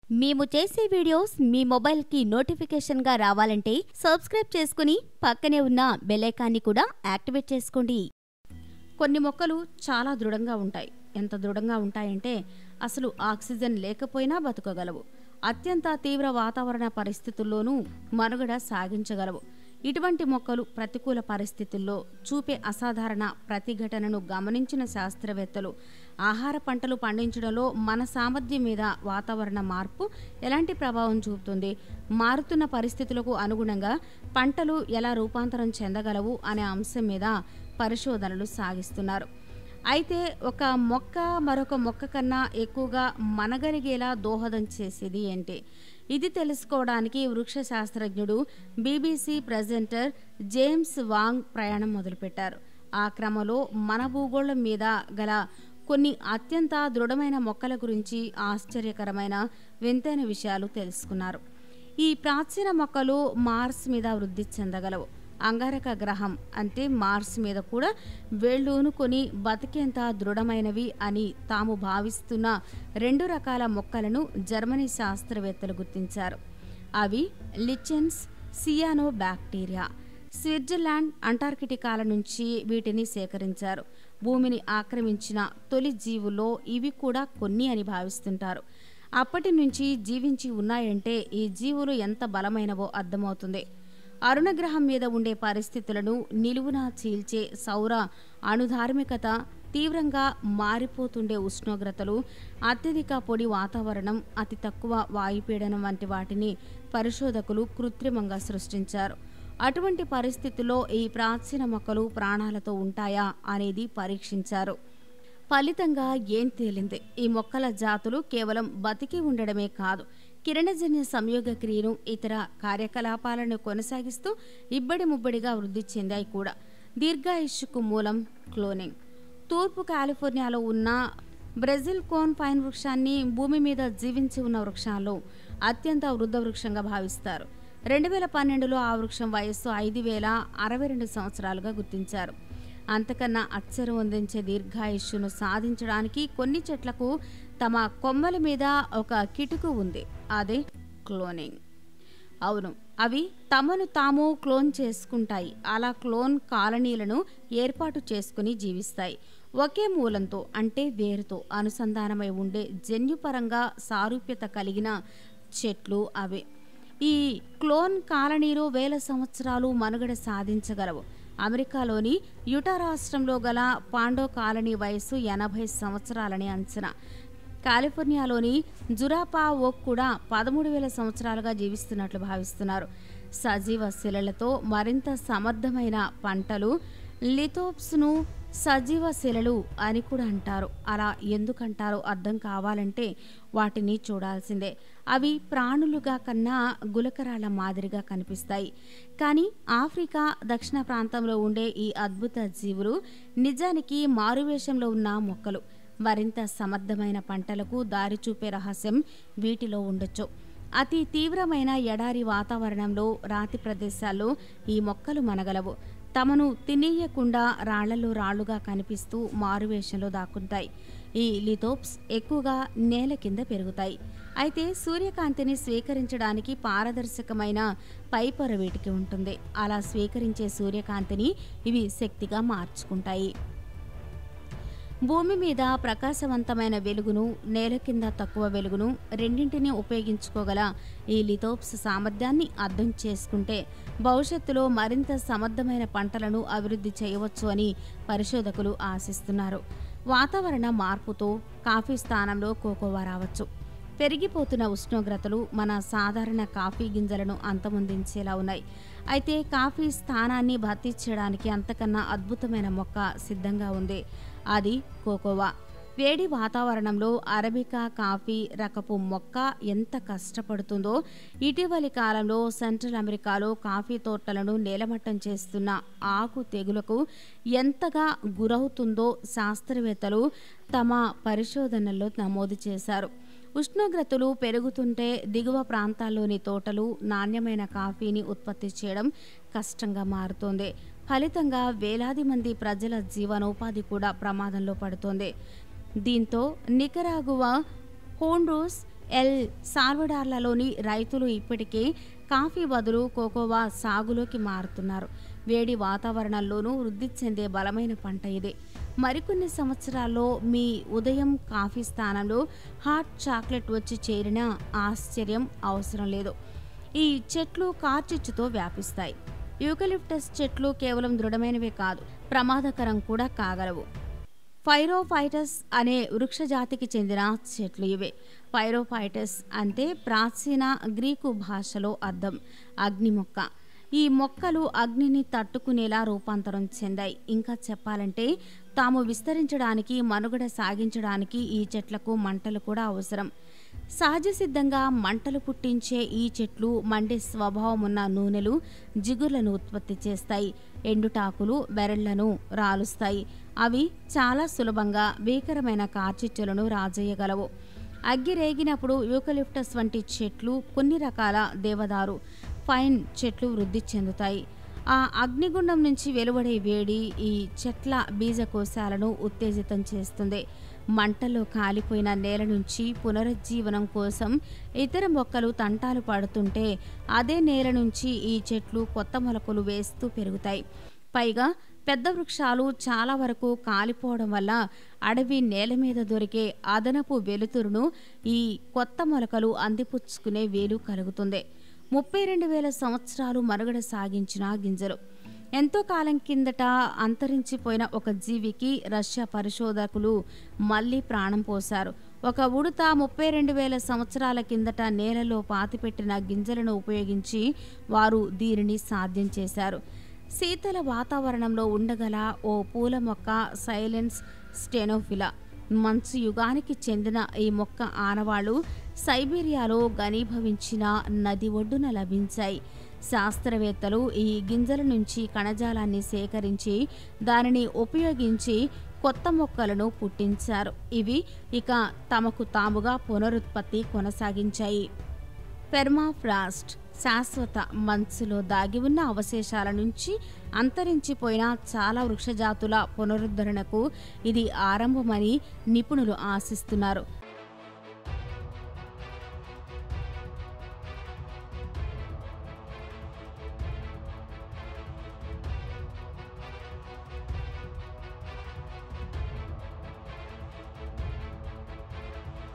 మేము చేసే వీడియోస్ మీ మొబైల్కి నోటిఫికేషన్గా రావాలంటే సబ్స్క్రైబ్ చేసుకుని పక్కనే ఉన్న బెల్లైకాన్ని కూడా యాక్టివేట్ చేసుకోండి కొన్ని మొక్కలు చాలా దృఢంగా ఉంటాయి ఎంత దృఢంగా ఉంటాయంటే అసలు ఆక్సిజన్ లేకపోయినా బతకగలవు అత్యంత తీవ్ర వాతావరణ పరిస్థితుల్లోనూ మనుగడ సాగించగలవు ఇటువంటి మొక్కలు ప్రతికూల పరిస్థితుల్లో చూపే అసాధారణ ప్రతిఘటనను గమనించిన శాస్త్రవేత్తలు ఆహార పంటలు పండించడంలో మన సామర్థ్యం మీద వాతావరణ మార్పు ఎలాంటి ప్రభావం చూపుతుంది మారుతున్న పరిస్థితులకు అనుగుణంగా పంటలు ఎలా రూపాంతరం చెందగలవు అనే అంశం మీద పరిశోధనలు సాగిస్తున్నారు అయితే ఒక మొక్క మరొక మొక్క కన్నా ఎక్కువగా మనగలిగేలా దోహదం చేసేది ఏంటి ఇది తెలుసుకోవడానికి వృక్ష శాస్త్రజ్ఞుడు బీబీసీ ప్రజెంటర్ జేమ్స్ వాంగ్ ప్రయాణం మొదలుపెట్టారు ఆ క్రమంలో మన భూగోళం మీద గల కొన్ని అత్యంత దృఢమైన మొక్కల గురించి ఆశ్చర్యకరమైన వింతైన విషయాలు తెలుసుకున్నారు ఈ ప్రాచీన మొక్కలు మార్స్ మీద వృద్ధి చెందగలవు అంగారక గ్రహం అంటే మార్స్ మీద కూడా వేళ్ళూనుకొని బతికేంత దృఢమైనవి అని తాము భావిస్తున్న రెండు రకాల మొక్కలను జర్మనీ శాస్త్రవేత్తలు గుర్తించారు అవి లిచెన్స్ సియానో బ్యాక్టీరియా స్విట్జర్లాండ్ అంటార్కిటికాల నుంచి వీటిని సేకరించారు భూమిని ఆక్రమించిన తొలి జీవుల్లో ఇవి కూడా కొన్ని అని భావిస్తుంటారు అప్పటి నుంచి జీవించి ఉన్నాయంటే ఈ జీవులు ఎంత బలమైనవో అర్థమవుతుంది అరుణగ్రహం మీద ఉండే పరిస్థితులను నిలువునా చీల్చే సౌర అణుధార్మికత తీవ్రంగా మారిపోతుండే ఉష్ణోగ్రతలు అత్యధిక పొడి వాతావరణం అతి తక్కువ వాయుపీడనం వంటి వాటిని పరిశోధకులు కృత్రిమంగా సృష్టించారు అటువంటి పరిస్థితుల్లో ఈ ప్రాచీన మొక్కలు ప్రాణాలతో ఉంటాయా అనేది పరీక్షించారు ఫలితంగా ఏం తేలింది ఈ మొక్కల జాతులు కేవలం బతికి ఉండడమే కాదు కిరణజన్య సంయోగ క్రియను ఇతర కార్యకలాపాలను కొనసాగిస్తూ ఇబ్బడి ముబ్బడిగా వృద్ధి చెందాయి కూడా దీర్ఘాయుష్కు మూలం క్లోనింగ్ తూర్పు కాలిఫోర్నియాలో ఉన్న బ్రెజిల్ కోన్ పైన్ వృక్షాన్ని భూమి మీద జీవించి ఉన్న వృక్షాల్లో అత్యంత వృద్ధ వృక్షంగా భావిస్తారు రెండు వేల పన్నెండులో ఆ వృక్షం వయస్సు ఐదు వేల అరవై రెండు సంవత్సరాలుగా గుర్తించారు అంతకన్నా అచ్చరు అందించే దీర్ఘాయుష్యును సాధించడానికి కొన్ని చెట్లకు తమ కొమ్మల మీద ఒక కిటుకు ఉంది అదే క్లోనింగ్ అవును అవి తమను తాము క్లోన్ చేసుకుంటాయి అలా క్లోన్ కాలనీలను ఏర్పాటు చేసుకుని జీవిస్తాయి ఒకే మూలంతో అంటే వేరుతో అనుసంధానమై ఉండే జన్యుపరంగా సారూప్యత కలిగిన చెట్లు అవే ఈ క్లోన్ కాలనీలు వేల సంవత్సరాలు మనుగడ సాధించగలవు అమెరికాలోని యుటా రాష్ట్రంలో గల పాండో కాలనీ వయస్సు ఎనభై సంవత్సరాలని అంచనా కాలిఫోర్నియాలోని జురాపా ఓక్ కూడా పదమూడు వేల సంవత్సరాలుగా జీవిస్తున్నట్లు భావిస్తున్నారు సజీవ శిలలతో మరింత సమర్థమైన పంటలు లిథోప్స్ను సజీవ శిలలు అని కూడా అంటారు అలా ఎందుకంటారో అర్థం కావాలంటే వాటిని చూడాల్సిందే అవి ప్రాణులుగా కన్నా గులకరాల మాదిరిగా కనిపిస్తాయి కానీ ఆఫ్రికా దక్షిణ ప్రాంతంలో ఉండే ఈ అద్భుత జీవులు నిజానికి మారువేషంలో ఉన్న మొక్కలు మరింత సమర్థమైన పంటలకు దారి చూపే రహస్యం వీటిలో ఉండొచ్చు అతి తీవ్రమైన ఎడారి వాతావరణంలో రాతి ప్రదేశాల్లో ఈ మొక్కలు మనగలవు తమను తినేయకుండా రాళ్లలో రాళ్లుగా కనిపిస్తూ మారువేషంలో దాక్కుంటాయి ఈ లిథోప్స్ ఎక్కువగా నేల కింద పెరుగుతాయి అయితే సూర్యకాంతిని స్వీకరించడానికి పారదర్శకమైన పైపొర వీటికి ఉంటుంది అలా స్వీకరించే సూర్యకాంతిని ఇవి శక్తిగా మార్చుకుంటాయి భూమి మీద ప్రకాశవంతమైన వెలుగును నేల కింద తక్కువ వెలుగును రెండింటినీ ఉపయోగించుకోగల ఈ లిథోప్స్ సామర్థ్యాన్ని అర్థం చేసుకుంటే భవిష్యత్తులో మరింత సమర్థమైన పంటలను అభివృద్ధి చేయవచ్చు అని పరిశోధకులు ఆశిస్తున్నారు వాతావరణ మార్పుతో కాఫీ స్థానంలో కోకోవా రావచ్చు పెరిగిపోతున్న ఉష్ణోగ్రతలు మన సాధారణ కాఫీ గింజలను అంతమొందించేలా ఉన్నాయి అయితే కాఫీ స్థానాన్ని భర్తీ చేయడానికి అంతకన్నా అద్భుతమైన మొక్క సిద్ధంగా ఉంది అది కోకోవా వేడి వాతావరణంలో అరబికా కాఫీ రకపు మొక్క ఎంత కష్టపడుతుందో ఇటీవలి కాలంలో సెంట్రల్ అమెరికాలో కాఫీ తోటలను నేలమట్టం చేస్తున్న ఆకు తెగులకు ఎంతగా గురవుతుందో శాస్త్రవేత్తలు తమ పరిశోధనల్లో నమోదు చేశారు ఉష్ణోగ్రతలు పెరుగుతుంటే దిగువ ప్రాంతాల్లోని తోటలు నాణ్యమైన కాఫీని ఉత్పత్తి చేయడం కష్టంగా మారుతోంది ఫలితంగా వేలాది మంది ప్రజల జీవనోపాధి కూడా ప్రమాదంలో పడుతోంది దీంతో నికరాగువ హోండ్రూస్ ఎల్ సాల్వడార్లలోని రైతులు ఇప్పటికే కాఫీ బదులు కోకోవా సాగులోకి మారుతున్నారు వేడి వాతావరణంలోనూ వృద్ధి చెందే బలమైన పంట ఇది మరికొన్ని సంవత్సరాల్లో మీ ఉదయం కాఫీ స్థానంలో హాట్ చాక్లెట్ వచ్చి చేరినా ఆశ్చర్యం అవసరం లేదు ఈ చెట్లు కార్చిచ్చుతో వ్యాపిస్తాయి యూకలిప్టస్ చెట్లు కేవలం దృఢమైనవే కాదు ప్రమాదకరం కూడా కాగలవు ఫైరోఫైటస్ అనే వృక్షజాతికి చెందిన చెట్లు ఇవే ఫైరోఫైటస్ అంటే ప్రాచీన గ్రీకు భాషలో అర్థం అగ్ని మొక్క ఈ మొక్కలు అగ్నిని తట్టుకునేలా రూపాంతరం చెందాయి ఇంకా చెప్పాలంటే తాము విస్తరించడానికి మనుగడ సాగించడానికి ఈ చెట్లకు మంటలు కూడా అవసరం సహజ సిద్ధంగా మంటలు పుట్టించే ఈ చెట్లు మండే స్వభావం ఉన్న నూనెలు జిగుర్లను ఉత్పత్తి చేస్తాయి ఎండుటాకులు బెరళ్లను రాలుస్తాయి అవి చాలా సులభంగా భీకరమైన కార్చిచ్చులను రాజేయగలవు అగ్గి రేగినప్పుడు యూకలిప్టస్ వంటి చెట్లు కొన్ని రకాల దేవదారు ఫైన్ చెట్లు వృద్ధి చెందుతాయి ఆ అగ్నిగుండం నుంచి వెలువడే వేడి ఈ చెట్ల బీజకోశాలను ఉత్తేజితం చేస్తుంది మంటల్లో కాలిపోయిన నేల నుంచి పునరుజ్జీవనం కోసం ఇతర మొక్కలు తంటాలు పడుతుంటే అదే నేల నుంచి ఈ చెట్లు కొత్త మొలకలు వేస్తూ పెరుగుతాయి పైగా పెద్ద వృక్షాలు చాలా వరకు కాలిపోవడం వల్ల అడవి నేల మీద దొరికే అదనపు వెలుతురును ఈ కొత్త మొలకలు అందిపుచ్చుకునే వేలు కలుగుతుంది ముప్పై రెండు వేల సంవత్సరాలు మనుగడ సాగించిన గింజలు ఎంతో కాలం కిందట అంతరించిపోయిన ఒక జీవికి రష్యా పరిశోధకులు మళ్ళీ ప్రాణం పోశారు ఒక ఉడుత ముప్పై రెండు వేల సంవత్సరాల కిందట నేలలో పాతిపెట్టిన గింజలను ఉపయోగించి వారు దీనిని సాధ్యం చేశారు శీతల వాతావరణంలో ఉండగల ఓ పూల మొక్క సైలెన్స్ స్టెనోఫిలా మంచు యుగానికి చెందిన ఈ మొక్క ఆనవాళ్లు సైబీరియాలో ఘనీభవించిన నది ఒడ్డున లభించాయి శాస్త్రవేత్తలు ఈ గింజల నుంచి కణజాలాన్ని సేకరించి దానిని ఉపయోగించి కొత్త మొక్కలను పుట్టించారు ఇవి ఇక తమకు తాముగా పునరుత్పత్తి కొనసాగించాయి పెర్మాఫ్రాస్ట్ శాశ్వత మంచులో దాగి ఉన్న అవశేషాల నుంచి అంతరించిపోయిన చాలా వృక్షజాతుల పునరుద్ధరణకు ఇది ఆరంభమని నిపుణులు ఆశిస్తున్నారు